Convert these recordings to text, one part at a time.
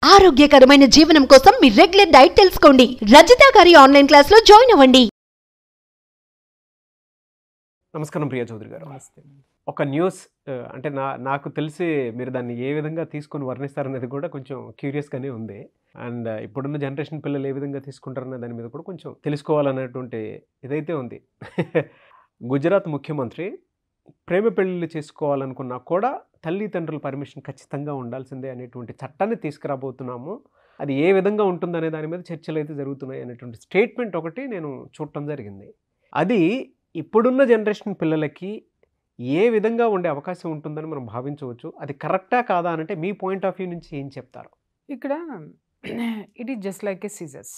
ఆరోగ్యకరమైన జీవనం కోసం మీ రెగ్యులర్ డైట్ తెలుసుకోండి రజిత గారి ఆన్లైన్ క్లాస్ లో జాయిన్ అవ్వండి నమస్కారం ప్రియా చౌదరి గారు ఒక న్యూస్ ఆ, అంటే నా నాకు తెలిసి మీరు దాన్ని ఏ విధంగా తీసుకొని వర్ణిస్తారనేది కూడా కొంచెం క్యూరియస్గానే ఉంది అండ్ ఇప్పుడున్న జనరేషన్ పిల్లలు ఏ విధంగా తీసుకుంటారనే దాని మీద కూడా కొంచెం తెలుసుకోవాలనేటువంటి ఇదైతే ఉంది గుజరాత్ ముఖ్యమంత్రి ప్రేమ పెళ్ళిళ్ళు చేసుకోవాలనుకున్నా కూడా తల్లిదండ్రుల పర్మిషన్ ఖచ్చితంగా ఉండాల్సిందే అనేటువంటి చట్టాన్ని తీసుకురాబోతున్నాము అది ఏ విధంగా ఉంటుందనే దాని మీద చర్చలు అయితే జరుగుతున్నాయి అనేటువంటి స్టేట్మెంట్ ఒకటి నేను చూడటం జరిగింది అది ఇప్పుడున్న జనరేషన్ పిల్లలకి ఏ విధంగా ఉండే అవకాశం ఉంటుందని మనం భావించవచ్చు అది కరెక్టా కాదా అంటే మీ పాయింట్ ఆఫ్ వ్యూ నుంచి ఏం చెప్తారు ఇక్కడ it is just like a scissors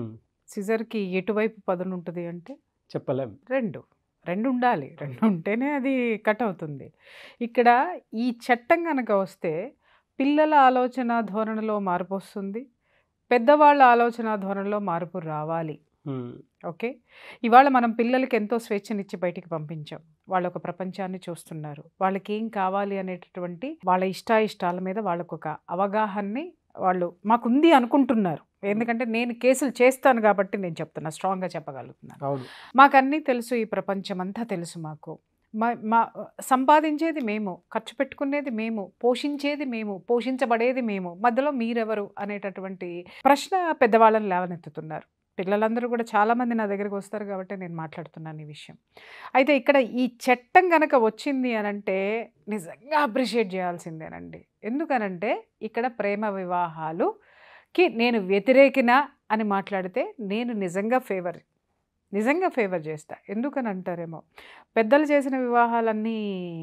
సిజర్కి ఎటువైపు పదును ఉంటుంది అంటే చెప్పలేం రెండు రెండు ఉండాలి రెండు ఉంటేనే అది కట్ అవుతుంది ఇక్కడ ఈ చట్టం కనుక వస్తే పిల్లల ఆలోచన ధోరణిలో మార్పు వస్తుంది పెద్దవాళ్ళ ఆలోచన ధోరణిలో మార్పు రావాలి ఉమ్, ఓకే ఇవాళ మనం పిల్లలకి ఎంతో స్వేచ్ఛనిచ్చి బయటికి పంపించాం వాళ్ళు ఒక ప్రపంచాన్ని చూస్తున్నారు వాళ్ళకి ఏం కావాలి అనేటటువంటి వాళ్ళ ఇష్టాయిష్టాల మీద వాళ్ళకు ఒక అవగాహనని వాళ్ళు మాకుంది అనుకుంటున్నారు ఎందుకంటే నేను కేసులు చేస్తాను కాబట్టి నేను చెప్తున్నా స్ట్రాంగ్గా చెప్పగలుగుతున్నాను అవును మాకన్నీ తెలుసు ఈ ప్రపంచం అంతా తెలుసు మాకు మా మా సంపాదించేది మేము ఖర్చు పెట్టుకునేది మేము పోషించేది మేము పోషించబడేది మేము మధ్యలో మీరెవరు అనేటటువంటి ప్రశ్న పెద్దవాళ్ళని లేవనెత్తుతున్నారు పిల్లలందరూ కూడా చాలామంది నా దగ్గరికి వస్తారు కాబట్టి నేను మాట్లాడుతున్నాను ఈ విషయం అయితే ఇక్కడ ఈ చట్టం కనుక వచ్చింది అని అంటే నిజంగా అప్రిషియేట్ చేయాల్సిందేనండి ఎందుకనంటే ఇక్కడ ప్రేమ వివాహాలుకి నేను వ్యతిరేకిన అని మాట్లాడితే నేను నిజంగా ఫేవర్ నిజంగా ఫేవర్ చేస్తా ఎందుకని అంటారేమో పెద్దలు చేసిన వివాహాలన్నీ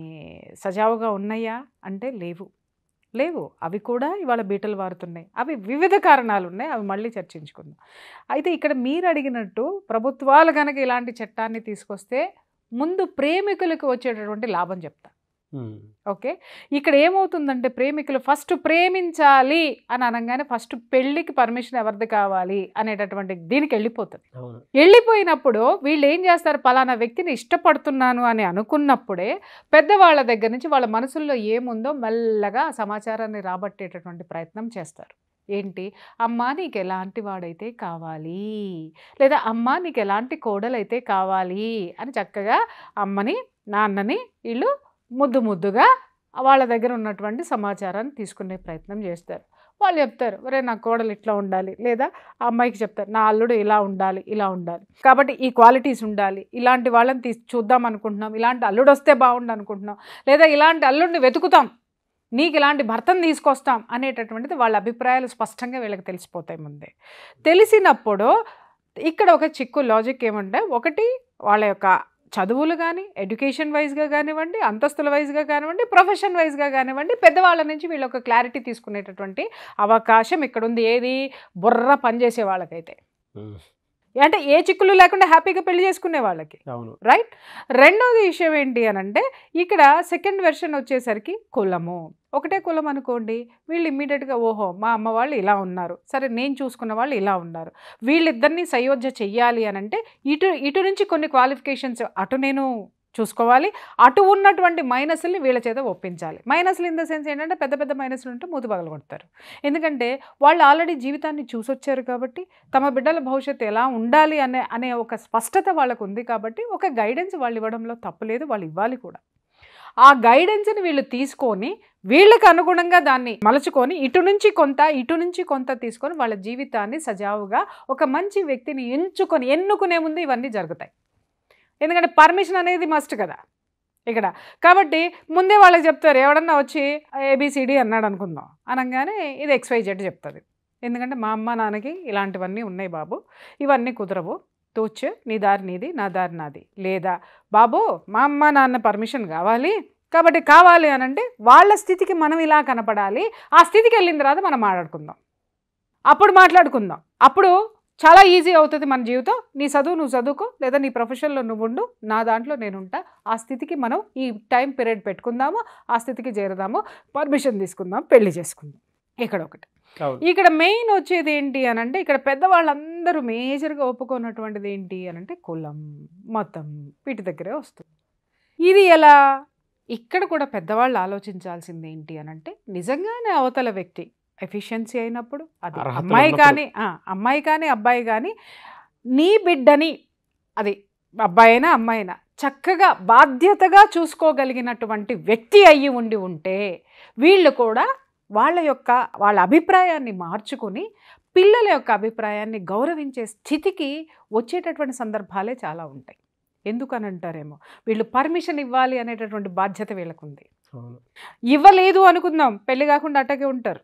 సజావుగా ఉన్నాయా అంటే లేవు లేవు అవి కూడా ఇవాళ బీటలు వారుతున్నాయి అవి వివిధ కారణాలు ఉన్నాయి అవి మళ్ళీ చర్చించుకుందాం అయితే ఇక్కడ మీరు అడిగినట్టు ప్రభుత్వాలు కనుక ఇలాంటి చట్టాన్ని తీసుకొస్తే ముందు ప్రేమికులకు వచ్చేటటువంటి లాభం చెప్తా ఉమ్, ఓకే ఇక్కడ ఏమవుతుందంటే ప్రేమికులు ఫస్ట్ ప్రేమించాలి అని అనగానే ఫస్ట్ పెళ్ళికి పర్మిషన్ ఎవరిది కావాలి అనేటటువంటి దీనికి వెళ్ళిపోతుంది అవును వెళ్ళిపోయినప్పుడు వీళ్ళు ఏం చేస్తారు పలానా వ్యక్తిని ఇష్టపడుతున్నాను అని అనుకున్నప్పుడే పెద్దవాళ్ళ దగ్గర నుంచి వాళ్ళ మనసుల్లో ఏముందో మెల్లగా ఆ సమాచారాన్ని రాబట్టేటటువంటి ప్రయత్నం చేస్తారు ఏంటి అమ్మా నీకు ఎలాంటి వాడైతే కావాలి లేదా అమ్మా నీకు ఎలాంటి కోడలైతే కావాలి అని చక్కగా అమ్మని నాన్నని వీళ్ళు ముద్దు ముద్దుగా వాళ్ళ దగ్గర ఉన్నటువంటి సమాచారాన్ని తీసుకునే ప్రయత్నం చేస్తారు వాళ్ళు చెప్తారు ఒరే నా కోడలు ఇట్లా ఉండాలి లేదా ఆ అమ్మాయికి చెప్తారు నా అల్లుడు ఇలా ఉండాలి ఇలా ఉండాలి కాబట్టి ఈ క్వాలిటీస్ ఉండాలి ఇలాంటి వాళ్ళని తీసి చూద్దాం అనుకుంటున్నాం ఇలాంటి అల్లుడు వస్తే బాగుండు అనుకుంటున్నాం లేదా ఇలాంటి అల్లుడిని వెతుకుతాం నీకు ఇలాంటి భర్తను తీసుకొస్తాం అనేటటువంటిది వాళ్ళ అభిప్రాయాలు స్పష్టంగా వీళ్ళకి తెలిసిపోతాయి ముందే తెలిసినప్పుడు ఇక్కడ ఒక చిక్కు లాజిక్ ఏమంటే ఒకటి వాళ్ళ యొక్క చదువులు కానీ ఎడ్యుకేషన్ వైజ్గా కానివ్వండి అంతస్తుల వైజ్గా కానివ్వండి ప్రొఫెషన్ వైజ్గా కానివ్వండి పెద్దవాళ్ళ నుంచి వీళ్ళు ఒక క్లారిటీ తీసుకునేటటువంటి అవకాశం ఇక్కడ ఉంది ఏది బుర్ర పనిచేసే వాళ్ళకైతే ఉమ్, అంటే ఏ చిక్కులు లేకుండా హ్యాపీగా పెళ్లి చేసుకునే వాళ్ళకి అవును రైట్ రెండోది విషయం ఏంటి అని అంటే ఇక్కడ సెకండ్ వెర్షన్ వచ్చేసరికి కులము ఒకటే కులం అనుకోండి వీళ్ళు ఇమ్మీడియట్గా ఓహో మా అమ్మ వాళ్ళు ఇలా ఉన్నారు సరే నేను చూసుకున్న వాళ్ళు ఇలా ఉన్నారు వీళ్ళిద్దరిని సయోధ్య చెయ్యాలి అని అంటే ఇటు ఇటు నుంచి కొన్ని క్వాలిఫికేషన్స్ అటు నేను చూసుకోవాలి అటు ఉన్నటువంటి మైనస్ని వీళ్ళ చేత ఒప్పించాలి మైనస్లు ఇన్ ద సెన్స్ ఏంటంటే పెద్ద పెద్ద మైనస్లు ఉంటే మూతి పగలగొడతారు ఎందుకంటే వాళ్ళు ఆల్రెడీ జీవితాన్ని చూసొచ్చారు కాబట్టి తమ బిడ్డల భవిష్యత్తు ఎలా ఉండాలి అనే అనే ఒక స్పష్టత వాళ్ళకు ఉంది కాబట్టి ఒక గైడెన్స్ వాళ్ళు ఇవ్వడంలో తప్పులేదు వాళ్ళు ఇవ్వాలి కూడా ఆ గైడెన్స్ని వీళ్ళు తీసుకొని వీళ్ళకి అనుగుణంగా దాన్ని మలుచుకొని ఇటు నుంచి కొంత ఇటు నుంచి కొంత తీసుకొని వాళ్ళ జీవితాన్ని సజావుగా ఒక మంచి వ్యక్తిని ఎంచుకొని ఎన్నుకునే ముందు ఇవన్నీ జరుగుతాయి ఎందుకంటే పర్మిషన్ అనేది మస్ట్ కదా ఇక్కడ కాబట్టి ముందే వాళ్ళకి చెప్తారు ఎవడన్నా వచ్చి ఏబిసిడి అన్నాడు అనుకుందాం అనగానే ఇది ఎక్స్వైజెడ్ చెప్తుంది ఎందుకంటే మా అమ్మ నాన్నకి ఇలాంటివన్నీ ఉన్నాయి బాబు ఇవన్నీ కుదరవు తూచ్ నీ దారి నీది నా దారి నాది లేదా బాబు మా అమ్మ నాన్న పర్మిషన్ కావాలి కాబట్టి కావాలి అని అంటే వాళ్ళ స్థితికి మనం ఇలా కనపడాలి ఆ స్థితికి వెళ్ళిన తర్వాత మనం మాట్లాడుకుందాం అప్పుడు మాట్లాడుకుందాం అప్పుడు చాలా ఈజీ అవుతుంది మన జీవితం నీ చదువు నువ్వు చదువుకో లేదా నీ ప్రొఫెషన్లో నువ్వు ఉండు నా దాంట్లో నేను ఉంటా ఆ స్థితికి మనం ఈ టైం పీరియడ్ పెట్టుకుందాము ఆ స్థితికి చేరదాము పర్మిషన్ తీసుకుందాం పెళ్లి చేసుకుందాం ఇక్కడ ఒకటి అవును ఇక్కడ మెయిన్ వచ్చేది ఏంటి అని అంటే ఇక్కడ పెద్దవాళ్ళందరూ మేజర్గా ఒప్పుకున్నటువంటిది ఏంటి అని అంటే కులం మతం వీటి దగ్గరే వస్తుంది ఇది ఎలా ఇక్కడ కూడా పెద్దవాళ్ళు ఆలోచించాల్సింది ఏంటి అని అంటే నిజంగానే అవతల వ్యక్తి ఎఫిషియన్సీ అయినప్పుడు అది అర్హతలు అమ్మాయి ఉన్నప్పుడు. కానీ ఆ, అమ్మాయి కానీ అబ్బాయి కానీ నీ బిడ్డని అది అబ్బాయి అయినా అమ్మాయి అయినా చక్కగా బాధ్యతగా చూసుకోగలిగినటువంటి వ్యక్తి అయ్యి ఉండి ఉంటే వీళ్ళు కూడా వాళ్ళ యొక్క వాళ్ళ అభిప్రాయాన్ని మార్చుకుని పిల్లల యొక్క అభిప్రాయాన్ని గౌరవించే స్థితికి వచ్చేటటువంటి సందర్భాలే చాలా ఉంటాయి ఎందుకని అంటారేమో వీళ్ళు పర్మిషన్ ఇవ్వాలి అనేటటువంటి బాధ్యత వీళ్ళకుంది అవును ఇవ్వలేదు అనుకుందాం పెళ్లి కాకుండా అట్టగే ఉంటారు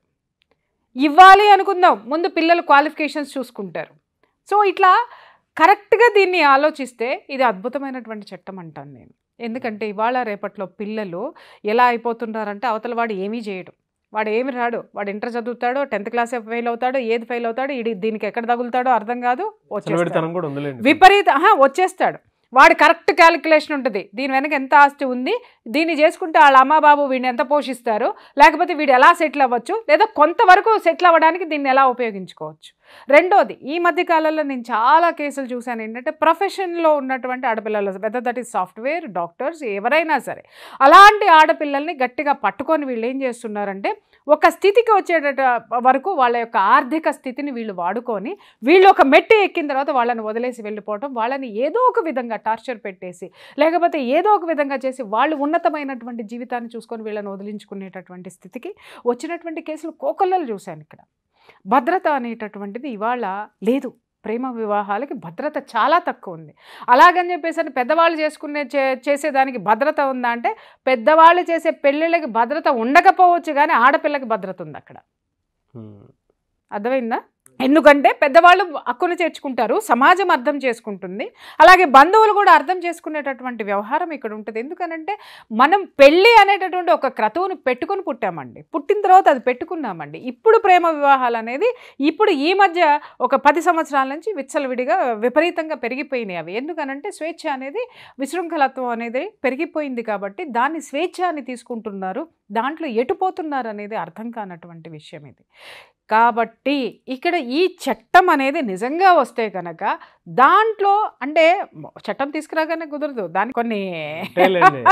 ఇవ్వాలి అనుకుందాం ముందు పిల్లలు క్వాలిఫికేషన్స్ చూసుకుంటారు సో ఇట్లా కరెక్ట్గా దీన్ని ఆలోచిస్తే ఇది అద్భుతమైనటువంటి చట్టం అంటాను నేను ఎందుకంటే ఇవాళ రేపట్లో పిల్లలు ఎలా అయిపోతున్నారంటే అవతల వాడు ఏమీ చేయడు వాడు ఏమి రాడు వాడు ఇంటర్ చదువుతాడో టెన్త్ క్లాస్ ఫెయిల్ అవుతాడో ఏది ఫెయిల్ అవుతాడో ఇది దీనికి ఎక్కడ తగులుతాడో అర్థం కాదు వచ్చేస్తాడు. చలవిడితనం కూడా ఉందిలేండి విపరీత ఆహా, వచ్చేస్తాడు వాడు కరెక్ట్ క్యాలిక్యులేషన్ ఉంటుంది దీని వెనక ఎంత ఆస్తి ఉంది దీన్ని చేసుకుంటే వాళ్ళ అమ్మ బాబు వీడిని ఎంత పోషిస్తారు లేకపోతే వీడు ఎలా సెటిల్ అవ్వచ్చు లేదా కొంతవరకు సెటిల్ అవ్వడానికి దీన్ని ఎలా ఉపయోగించుకోవచ్చు రెండోది ఈ మధ్య కాలంలో నేను చాలా కేసులు చూశాను ఏంటంటే ప్రొఫెషన్లో ఉన్నటువంటి ఆడపిల్లలు whether that is software doctors ఎవరైనా సరే అలాంటి ఆడపిల్లల్ని గట్టిగా పట్టుకొని వీళ్ళు ఏం చేస్తున్నారంటే ఒక స్థితికి వచ్చేట వరకు వాళ్ళ యొక్క ఆర్థిక స్థితిని వీళ్ళు వాడుకొని వీళ్ళు ఒక మెట్టు ఎక్కిన తర్వాత వాళ్ళని వదిలేసి వెళ్ళిపోవటం వాళ్ళని ఏదో ఒక విధంగా టార్చర్ పెట్టేసి లేకపోతే ఏదో ఒక విధంగా చేసి వాళ్ళు ఉన్నతమైనటువంటి జీవితాన్ని చూసుకొని వీళ్ళని వదిలించుకునేటటువంటి స్థితికి వచ్చినటువంటి కేసులు కోకొల్లలు చూశాను ఇక్కడ భద్రత అనేటటువంటిది ఇవాళ లేదు ప్రేమ వివాహాలకి భద్రత చాలా తక్కువ ఉంది అలాగని చెప్పేసి అని పెద్దవాళ్ళు చేసుకునే చే చేసేదానికి భద్రత ఉందా అంటే పెద్దవాళ్ళు చేసే పెళ్ళిళ్ళకి భద్రత ఉండకపోవచ్చు కానీ ఆడపిల్లకి భద్రత ఉంది అక్కడ ఉమ్. అర్థమైందా ఎందుకంటే పెద్దవాళ్ళు హక్కును చేర్చుకుంటారు సమాజం అర్థం చేసుకుంటుంది అలాగే బంధువులు కూడా అర్థం చేసుకునేటటువంటి వ్యవహారం ఇక్కడ ఉంటుంది ఎందుకనంటే మనం పెళ్ళి అనేటటువంటి ఒక క్రతువును పెట్టుకొని పుట్టామండి పుట్టిన తర్వాత అది పెట్టుకున్నామండి ఇప్పుడు ప్రేమ వివాహాలు అనేది ఇప్పుడు ఈ మధ్య ఒక పది సంవత్సరాల నుంచి విచ్చలవిడిగా విపరీతంగా పెరిగిపోయినాయి అవి ఎందుకనంటే స్వేచ్ఛ అనేది విశృంఖలత్వం అనేది పెరిగిపోయింది కాబట్టి దాన్ని స్వేచ్ఛ అని తీసుకుంటున్నారు దాంట్లో ఎటుపోతున్నారు అనేది అర్థం కానటువంటి విషయం ఇది కాబట్టి ఇక్కడ ఈ చట్టం అనేది నిజంగా వస్తే కనుక దాంట్లో అంటే చట్టం తీసుకురాగానే కుదరదు దానికి కొన్ని అంతేలేండి.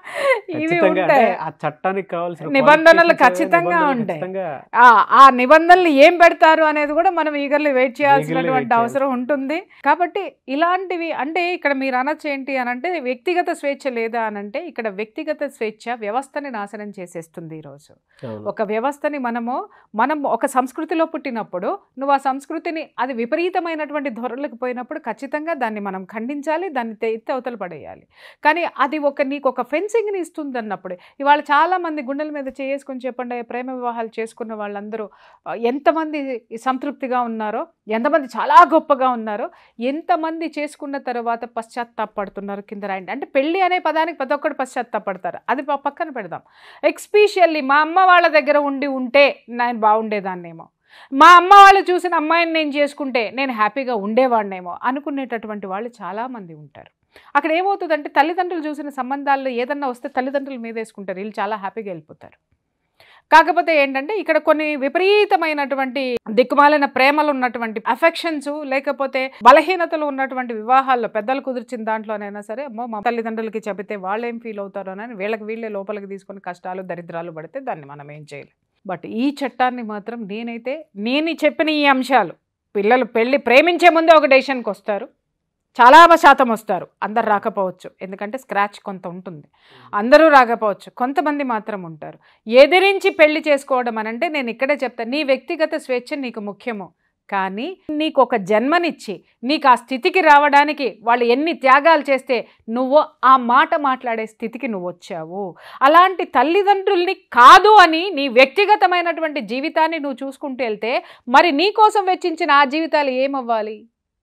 ఇవి ఖచ్చితంగా అంటే ఉంటాయి ఆ చట్టానికి కావాల్సిన నిబంధనలు qualifications, ఖచ్చితంగా నిబంధనలు ఉంటాయి. ఖచ్చితంగా ఆ ఆ నిబంధనలు ఏం పెడతారు అనేది కూడా మనం ఈగర్లీ వెయిట్ చేయాల్సినటువంటి చేయాల్సి- అవసరం ఉంటుంది కాబట్టి ఇలాంటివి అంటే ఇక్కడ మీరు అనొచ్చు ఏంటి అని అంటే వ్యక్తిగత స్వేచ్ఛ లేదా అని అంటే ఇక్కడ వ్యక్తిగత స్వేచ్ఛ వ్యవస్థని నాశనం చేసేస్తుంది ఈరోజు అవును. ఒక వ్యవస్థని మనము మనం ఒక సంస్కృతిలో పుట్టినప్పుడు నువ్వు ఆ సంస్కృతిని అది విపరీతమైనటువంటి ధోరణులకు పోయినప్పుడు ఖచ్చితంగా దాన్ని మనం ఖండించాలి దాన్ని తె- ఎత్తి అవతల పడేయాలి కానీ అది ఒక నీకు ఒక ఫెన్సింగ్ని ఇస్తుంది అన్నప్పుడు ఇవాళ చాలా మంది గుండెల మీద చేసుకొని చెప్పండి ప్రేమ వివాహాలు చేసుకున్న వాళ్ళందరూ ఆ, ఎంతమంది సంతృప్తిగా ఉన్నారో ఎంతమంది చాలా గొప్పగా ఉన్నారో ఎంతమంది చేసుకున్న తర్వాత పశ్చాత్తాపడుతున్నారు కింద రాయండి అంటే పెళ్ళి అనే పదానికి ప్రతి ఒక్కరు పశ్చాత్తాపడతారు అది ప- పక్కన పెడదాం ఎక్స్పీషియల్లీ మా అమ్మ వాళ్ళ దగ్గర ఉండి ఉంటే నేను బాగుండేదాన్నేమో మా అమ్మ వాళ్ళు చూసిన అమ్మాయిని నేను చేసుకుంటే నేను హ్యాపీగా ఉండేవాడినేమో అనుకునేటటువంటి వాళ్ళు చాలామంది ఉంటారు అక్కడ ఏమవుతుందంటే తల్లిదండ్రులు చూసిన సంబంధాల్లో ఏదన్నా వస్తే తల్లిదండ్రుల మీద వేసుకుంటారు వీళ్ళు చాలా హ్యాపీగా వెళ్ళిపోతారు కాకపోతే ఏంటంటే ఇక్కడ కొన్ని విపరీతమైనటువంటి దిక్కుమాలిన ప్రేమలు ఉన్నటువంటి అఫెక్షన్స్ లేకపోతే బలహీనతలు ఉన్నటువంటి వివాహాల్లో పెద్దలు కుదిర్చిన దాంట్లోనైనా సరే అమ్మో మా తల్లిదండ్రులకి చెబితే వాళ్ళు ఏం ఫీల్ అవుతారోనని వీళ్ళకి వీళ్ళే లోపలికి తీసుకొని కష్టాలు దరిద్రాలు పడితే దాన్ని మనం ఏం చేయలేం బట్ ఈ చట్టాన్ని మాత్రం నేనైతే నేను చెప్పిన ఈ అంశాలు పిల్లలు పెళ్ళి ప్రేమించే ముందే ఒక డెసిషన్కి వస్తారు చాలా శాతం వస్తారు అందరు రాకపోవచ్చు ఎందుకంటే స్క్రాచ్ కొంత ఉంటుంది అందరూ రాకపోవచ్చు కొంతమంది మాత్రం ఉంటారు ఎదిరించి పెళ్లి చేసుకోవడం అని అంటే నేను ఇక్కడే చెప్తాను నీ వ్యక్తిగత స్వేచ్ఛ నీకు ముఖ్యము కానీ నీకు ఒక జన్మనిచ్చి నీకు ఆ స్థితికి రావడానికి వాళ్ళు ఎన్ని త్యాగాలు చేస్తే నువ్వు ఆ మాట మాట్లాడే స్థితికి నువ్వు వచ్చావు అలాంటి తల్లిదండ్రుల్ని కాదు అని నీ వ్యక్తిగతమైనటువంటి జీవితాన్ని నువ్వు చూసుకుంటూ వెళ్తే మరి నీ కోసం వెచ్చించిన ఆ జీవితాలు ఏమవ్వాలి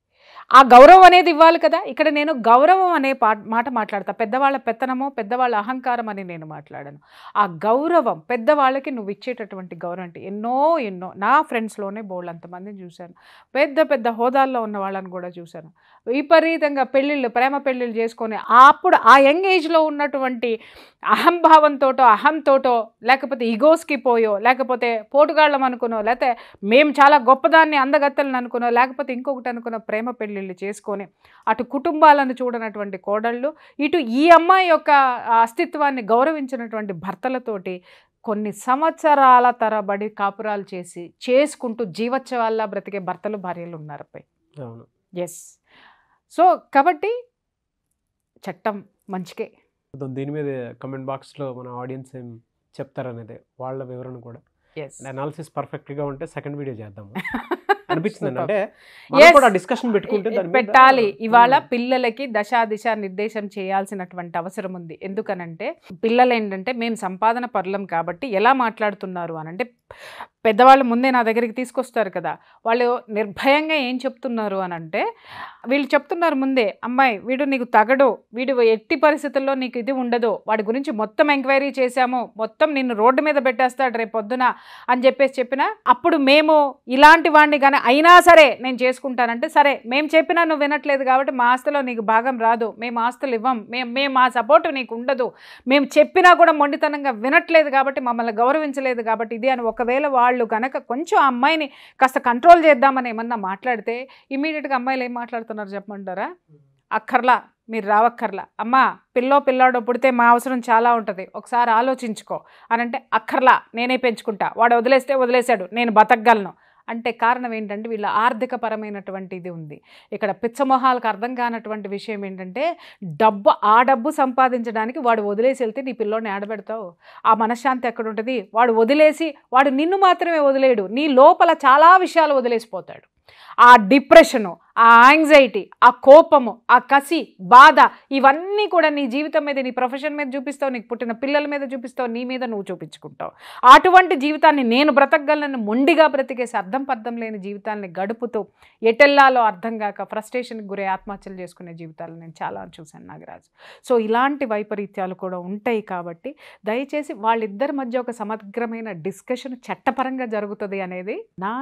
ఆ గౌరవం అనేది ఇవ్వాలి కదా ఇక్కడ నేను గౌరవం అనే పా మాట మాట్లాడతా పెద్దవాళ్ళ పెత్తనమో పెద్దవాళ్ళ అహంకారం అని నేను మాట్లాడను ఆ గౌరవం పెద్దవాళ్ళకి నువ్వు ఇచ్చేటటువంటి గౌరవం అంటే ఎన్నో ఎన్నో నా ఫ్రెండ్స్లోనే బోళ్ళు అంతమందిని చూశాను పెద్ద పెద్ద హోదాల్లో ఉన్న వాళ్ళని కూడా చూశాను విపరీతంగా పెళ్ళిళ్ళు ప్రేమ పెళ్ళిళ్ళు చేసుకొని అప్పుడు ఆ యంగ్ ఏజ్లో ఉన్నటువంటి అహంభావంతోటో అహంతోటో లేకపోతే ఇగోస్కి పోయో లేకపోతే పోటుగాళ్ళం అనుకునో లేకపోతే మేము చాలా గొప్పదాన్ని అందగత్తెలను అనుకునో లేకపోతే ఇంకొకటి అనుకున్న ప్రేమ పెళ్ళిళ్ళు చేసుకొని అటు కుటుంబాలను చూడనటువంటి కోడళ్ళు ఇటు ఈ అమ్మాయి యొక్క అస్తిత్వాన్ని గౌరవించినటువంటి భర్తలతోటి కొన్ని సంవత్సరాల తరబడి కాపురాలు చేసి చేసుకుంటూ జీవోత్సవాల్లా బ్రతికే భర్తలు భార్యలు ఉన్నారు పై అవును ఎస్ సో కాబట్టి చట్టం మంచికే సో దీని మీద కమెంట్ బాక్స్లో మన ఆడియన్స్ ఏం చెప్తారనేది వాళ్ళ వివరణ కూడా ఎస్ అనాలిసిస్ పర్ఫెక్ట్గా ఉంటే సెకండ్ వీడియో చేద్దాము అనిపించింది Super. అంటే Yes. మనం కూడా డిస్కషన్ పెట్టుకుంటే దాని మీద- పెట్టాలి ఇవాళ ఉమ్. పిల్లలకి దశా దిశ నిర్దేశం చేయాల్సినటువంటి అవసరం ఉంది ఎందుకనంటే పిల్లలు ఏంటంటే మేము సంపాదన పరులం కాబట్టి ఎలా మాట్లాడుతున్నారు అని అంటే పెద్దవాళ్ళు ముందే నా దగ్గరికి తీసుకొస్తారు కదా వాళ్ళు నిర్భయంగా ఏం చెప్తున్నారు అని అంటే వీళ్ళు చెప్తున్నారు ముందే అమ్మాయి వీడు నీకు తగడు వీడు ఎట్టి పరిస్థితుల్లో నీకు ఇది ఉండదు వాడి గురించి మొత్తం ఎంక్వైరీ చేశాము మొత్తం నిన్ను రోడ్డు మీద పెట్టేస్తాడు రేపు పొద్దున అని చెప్పేసి చెప్పిన అప్పుడు మేము ఇలాంటి వాడిని కానీ అయినా సరే నేను చేసుకుంటానంటే సరే మేము చెప్పినా నువ్వు వినట్లేదు కాబట్టి మా ఆస్తిలో నీకు భాగం రాదు మేము ఆస్తులు ఇవ్వం మేము మేము మా సపోర్ట్ నీకు ఉండదు మేము చెప్పినా కూడా మొండితనంగా వినట్లేదు కాబట్టి మమ్మల్ని గౌరవించలేదు కాబట్టి ఇది అని ఒకవేళ వాళ్ళు కనుక కొంచెం ఆ అమ్మాయిని కాస్త కంట్రోల్ చేద్దామని ఏమన్నా మాట్లాడితే ఇమీడియట్గా అమ్మాయిలు ఏం మాట్లాడుతున్నారు చెప్పమంటారా అక్కర్లా మీరు రావక్కర్లా అమ్మా పిల్లో పిల్లాడో పుడితే మా అవసరం చాలా ఉంటుంది ఒకసారి ఆలోచించుకో అని అంటే అక్కర్లా నేనే పెంచుకుంటా వాడు వదిలేస్తే వదిలేశాడు నేను బతకగలను అంటే కారణం ఏంటంటే వీళ్ళ ఆర్థిక పరమైనటువంటి ఇది ఉంది ఇక్కడ పిచ్చమొహాలకు అర్థం కానటువంటి విషయం ఏంటంటే డబ్బు ఆ డబ్బు సంపాదించడానికి వాడు వదిలేసి వెళ్తే నీ పిల్లోని ఆడబెడతావు ఆ మనశ్శాంతి ఎక్కడ ఉంటుంది వాడు వదిలేసి వాడు నిన్ను మాత్రమే వదిలేడు నీ లోపల చాలా విషయాలు వదిలేసిపోతాడు ఆ డిప్రెషను ఆ యాంగ్జైటీ ఆ కోపము ఆ కసి బాధ ఇవన్నీ కూడా నీ జీవితం మీద నీ ప్రొఫెషన్ మీద చూపిస్తావు నీకు పుట్టిన పిల్లల మీద చూపిస్తావు నీ మీద నువ్వు చూపించుకుంటావు అటువంటి జీవితాన్ని నేను బ్రతకగలను మొండిగా బ్రతికేసి అర్థం పర్థం లేని జీవితాన్ని గడుపుతూ ఎటెల్లాలో అర్థం కాక ఫ్రస్ట్రేషన్కి గురై ఆత్మహత్యలు చేసుకునే జీవితాలు నేను చాలా చూశాను నాగరాజు సో ఇలాంటి వైపరీత్యాలు కూడా ఉంటాయి కాబట్టి దయచేసి వాళ్ళిద్దరి మధ్య ఒక సమగ్రమైన డిస్కషన్ చట్టపరంగా జరుగుతుంది అనేది నా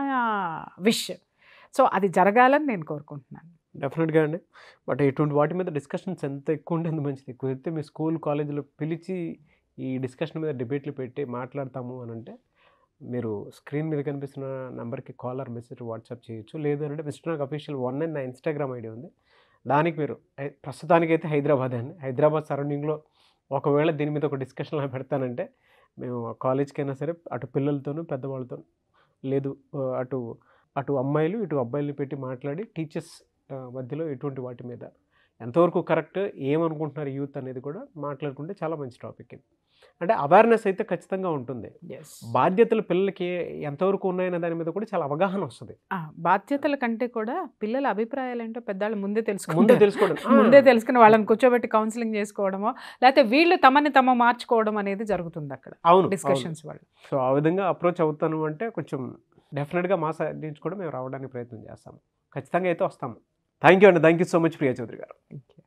విష్ సో అది జరగాలని నేను కోరుకుంటున్నాను డెఫినెట్గా అండి బట్ ఇటువంటి వాటి మీద డిస్కషన్స్ ఎంత ఎక్కువ ఉంటే అంత మంచిది కుదిరితే మీ స్కూల్ కాలేజీలో పిలిచి ఈ డిస్కషన్ మీద డిబేట్లు పెట్టి మాట్లాడతాము అని అంటే మీరు స్క్రీన్ మీద కనిపిస్తున్న నెంబర్కి కాల్ ఆర్ మెసేజ్ వాట్సాప్ చేయొచ్చు లేదు అంటే మిస్టర్ నాకు అఫీషియల్ వన్ అండ్ నా ఇన్స్టాగ్రామ్ ఐడి ఉంది దానికి మీరు హై- ప్రస్తుతానికైతే హైదరాబాద్ అండి హైదరాబాద్ సరౌండింగ్లో ఒకవేళ దీని మీద ఒక డిస్కషన్ అలా పెడతానంటే మేము కాలేజ్కి అయినా సరే అటు పిల్లలతోనూ పెద్దవాళ్ళతో లేదు ఆ, అటు అటు అమ్మాయిలు ఇటు అబ్బాయిలు పెట్టి మాట్లాడి టీచర్స్ మధ్యలో ఎటువంటి వాటి మీద ఎంతవరకు కరెక్ట్ ఏమనుకుంటున్నారు యూత్ అనేది కూడా మాట్లాడుకుంటే చాలా మంచి టాపిక్ ఇది అంటే అవేర్నెస్ అయితే ఖచ్చితంగా ఉంటుంది ఎస్ బాధ్యతలు పిల్లలకి ఎంతవరకు ఉన్నాయనే దాని మీద కూడా చాలా అవగాహన వస్తుంది బాధ్యతల కంటే కూడా పిల్లల అభిప్రాయాలు ఏంటో పెద్దవాళ్ళు ముందే ముందే తెలుసుకుంటే తెలుసుకోవడం ఆ, ముందే తెలుసుకుని వాళ్ళని కూర్చోబెట్టి కౌన్సిలింగ్ చేసుకోవడమో లేకపోతే వీళ్ళు తమని తమ మార్చుకోవడం అనేది జరుగుతుంది అక్కడ అవును డిస్కషన్స్ వాళ్ళు సో ఆ విధంగా అప్రోచ్ అవుతాను అంటే కొంచెం డెఫినెట్గా మా సైడ్ నుంచి కూడా మేము రావడానికి ప్రయత్నం చేస్తాము ఖచ్చితంగా అయితే వస్తాము థ్యాంక్ యూ అండి thank you so much Priya Chaudhary గారు Thank you.